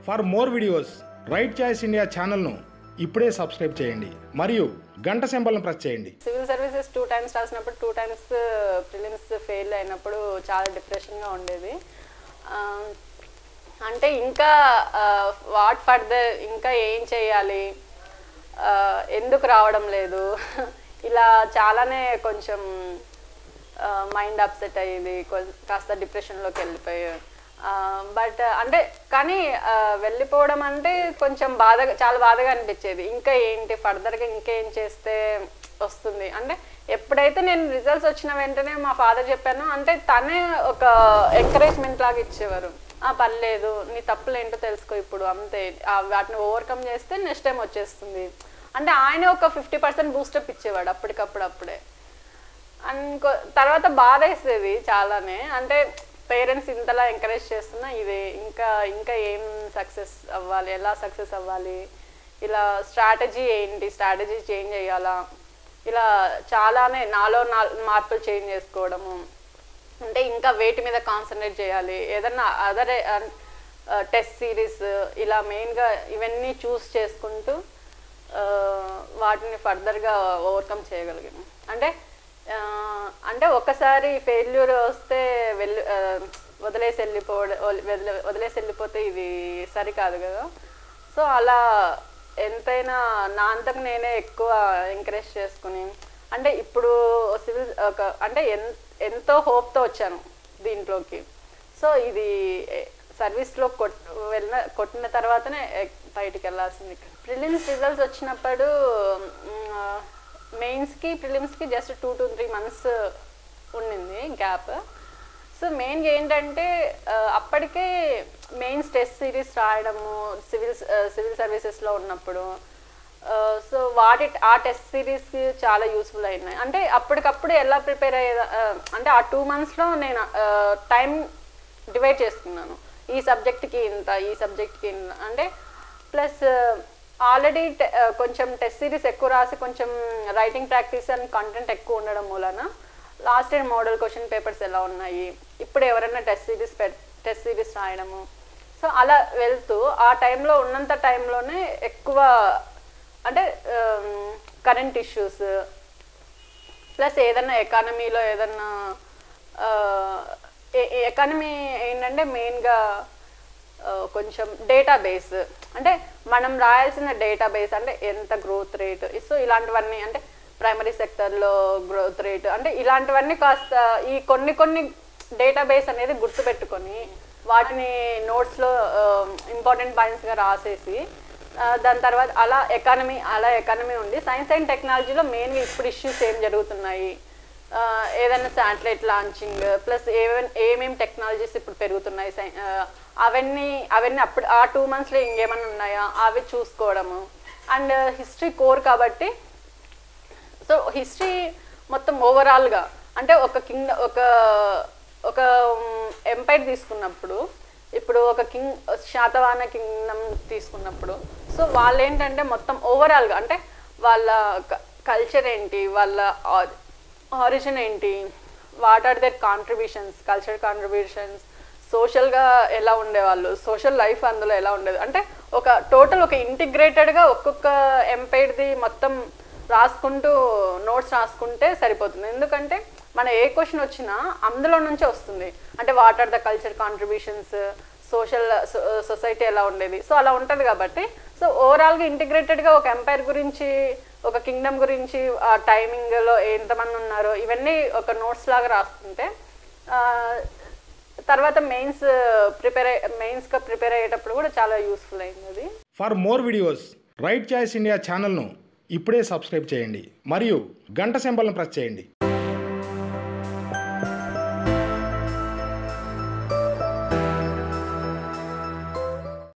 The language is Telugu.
for more videos Right Choice India ఛానల్ను ఇప్పుడే సబ్స్క్రైబ్ చేయండి మరియు గంట సింబల్ను ప్రెస్ చేయండి సివిల్ సర్వీసెస్ టూ టైమ్స్ రాసినప్పుడు టూ టైమ్స్ ప్రిలిమ్స్ ఫెయిల్ అయినప్పుడు చాలా డిప్రెషన్గా ఉండేది ఆ, అంటే ఇంకా వాట్ ఫర్దర్ ఇంకా ఏం చేయాలి ఆ, ఎందుకు రావడం లేదు ఇలా చాలానే కొంచెం మైండ్ అప్సెట్ అయ్యేది కొ- కాస్త డిప్రెషన్లోకి వెళ్ళిపోయి బట్ అంటే కానీ ఆ, వెళ్ళిపోవడం అంటే కొంచెం బాధగా చాలా బాధగా అనిపించేది ఇంకా ఏంటి ఫర్దర్గా ఇంకేం చేస్తే వస్తుంది అంటే ఎప్పుడైతే నేను రిజల్ట్స్ వచ్చిన వెంటనే మా ఫాదర్ చెప్పాను అంటే తనే ఒక ఎంకరేజ్మెంట్ లాగా ఇచ్చేవారు ఆ పర్లేదు నీ తప్పులు ఏంటో తెలుసుకో ఇప్పుడు అంతే ఆ వాటిని ఓవర్కమ్ చేస్తే నెక్స్ట్ టైం వచ్చేస్తుంది అంటే ఆయన ఒక ఫిఫ్టీ పర్సెంట్ బూస్టప్ ఇచ్చేవాడు అప్పటికప్పుడు అప్పుడే అనుకో తర్వాత బాధ వేసేది చాలానే అంటే పేరెంట్స్ ఇంతలా ఎంకరేజ్ చేస్తున్నా ఇది ఇంకా ఇంకా ఏం సక్సెస్ అవ్వాలి ఎలా సక్సెస్ అవ్వాలి ఇలా స్ట్రాటజీ ఏంటి స్ట్రాటజీ చేంజ్ చేయాలా ఇలా చాలానే నాలో నా మార్పులు చేంజ్ చేసుకోవడము అంటే ఇంకా వేటి మీద కాన్సన్ట్రేట్ చేయాలి ఏదన్నా అదర్ టెస్ట్ సిరీస్ ఇలా మెయిన్గా ఇవన్నీ చూస్ చేసుకుంటూ ఆ, వాటిని ఫర్దర్గా ఓవర్కమ్ చేయగలిగాము అంటే ఆ, అంటే ఒకసారి ఫెయిల్యూర్ వస్తే వెళ్ళి ఆ, వదిలేసి వెళ్ళిపోవడం వదిలే- వదిలేసి వెళ్ళిపోతే ఇది సరికాదు కదా సో అలా ఎంతైనా నా అంతకు నేనే ఎక్కువ ఎంకరేజ్ చేసుకుని అంటే ఇప్పుడు సివిల్ ఒక అంటే ఎన్ ఎంతో హోప్తో వచ్చాను దీంట్లోకి సో ఇది సర్వీస్లో కొట్ వెళ్ళిన కొట్టిన తర్వాతనే ఎ- బయటికి వెళ్ళాల్సింది ప్రిలిమ్స్ రిజల్ట్స్ వచ్చినప్పుడు మెయిన్స్కి ప్రిలిమ్స్కి just two to three months ఉండింది గ్యాప్ సో మెయిన్గా ఏంటంటే ఆ, అప్పటికే మెయిన్స్ టెస్ట్ సిరీస్ రాయడము సివిల్ సివిల్ సర్వీసెస్లో ఉన్నప్పుడు సో వాటి ఆ టెస్ట్ సిరీస్ చాలా యూస్ఫుల్ అయినాయి అంటే అప్పటికప్పుడు ఎలా ప్రిపేర్ అయ్యే అంటే ఆ టూ మంత్స్లో నేను టైం డివైడ్ చేసుకున్నాను ఈ సబ్జెక్ట్కి ఇంత ఈ సబ్జెక్ట్కి ఇంత అంటే ప్లస్ ఆల్రెడీ కొంచెం టెస్ట్ సిరీస్ ఎక్కువ రాసి కొంచెం రైటింగ్ ప్రాక్టీస్ అండ్ కంటెంట్ ఎక్కువ ఉండడం మూలన last year model question papers ఎలా ఉన్నాయి ఇప్పుడు ఎవరైనా టెస్ట్ సిరీస్ టెస్ట్ సిరీస్ రాయడము సో అలా వెళ్తూ ఆ టైంలో ఉన్నంత టైంలోనే ఎక్కువ అంటే కరెంట్ ఇష్యూస్ ప్లస్ ఏదన్నా ఎకానమీలో ఏదన్నా ఎకానమీ ఏంటంటే మెయిన్గా కొంచెం డేటాబేస్ అంటే మనం రాయాల్సిన డేటాబేస్ అంటే ఎంత గ్రోత్ రేట్ సో ఇలాంటివన్నీ అంటే ప్రైమరీ సెక్టర్లో గ్రోత్ రేట్ అంటే ఇలాంటివన్నీ కాస్త ఈ కొన్ని కొన్ని డేటాబేస్ అనేది గుర్తుపెట్టుకొని వాటిని నోట్స్లో ఇంపార్టెంట్ పాయింట్స్గా రాసేసి ఆ, దాని తర్వాత అలా ఎకానమీ అలా ఎకానమీ ఉంది సైన్స్ అండ్ టెక్నాలజీలో మెయిన్గా ఇప్పుడు ఇష్యూస్ ఏం జరుగుతున్నాయి ఆ, ఏదైనా శాటిలైట్ లాంచింగ్ ప్లస్ ఏమేమి ఏమేమి టెక్నాలజీస్ ఇప్పుడు పెరుగుతున్నాయి సై- ఆ, అవన్నీ అవన్నీ అప్పుడు ఆ టూ మంత్స్లో ఇంకేమైనా ఉన్నాయా అవి చూసుకోవడము అండ్ హిస్టరీ కోర్ కాబట్టి సో హిస్టరీ మొత్తం ఓవరాల్గా అంటే ఒక కింగ్ ఒక ఒక ఎంపైర్ తీసుకున్నప్పుడు ఇప్పుడు ఒక కింగ్ శాతవాహన కింగ్డమ్ తీసుకున్నప్పుడు సో వాళ్ళు ఏంటంటే మొత్తం ఓవరాల్గా అంటే వాళ్ళ కల్చర్ ఏంటి వాళ్ళ ఆరిజిన్ ఏంటి what are their contributions culture contributions సోషల్గా ఎలా ఉండేవాళ్ళు సోషల్ లైఫ్ అందులో ఎలా ఉండేది అంటే ఒక టోటల్ ఒక ఇంటిగ్రేటెడ్గా ఒక్కొక్క ఎంపైర్ది మొత్తం రాసుకుంటూ నోట్స్ రాసుకుంటే సరిపోతుంది ఎందుకంటే మన ఏ క్వశ్చన్ వచ్చినా అందులో నుంచే వస్తుంది అంటే what are the culture contributions social society ఎలా ఉండేది సో అలా ఉంటుంది కాబట్టి సో ఓవరాల్గా ఇంటిగ్రేటెడ్గా ఒక ఎంపైర్ గురించి ఒక కింగ్డమ్ గురించి ఆ టైమింగ్లో ఎంతమంది ఉన్నారో ఇవన్నీ ఒక నోట్స్ లాగా రాసుకుంటే ఆ, తర్వాత మెయిన్స్ ప్రిపేర్ మెయిన్స్గా ప్రిపేర్ అయ్యేటప్పుడు కూడా చాలా యూస్ఫుల్ అయింది అది for more videos Right Choice India ఛానల్ను ఇప్పుడే సబ్స్క్రైబ్ చేయండి మరియు గంట సింబల్ను ప్రెస్ చేయండి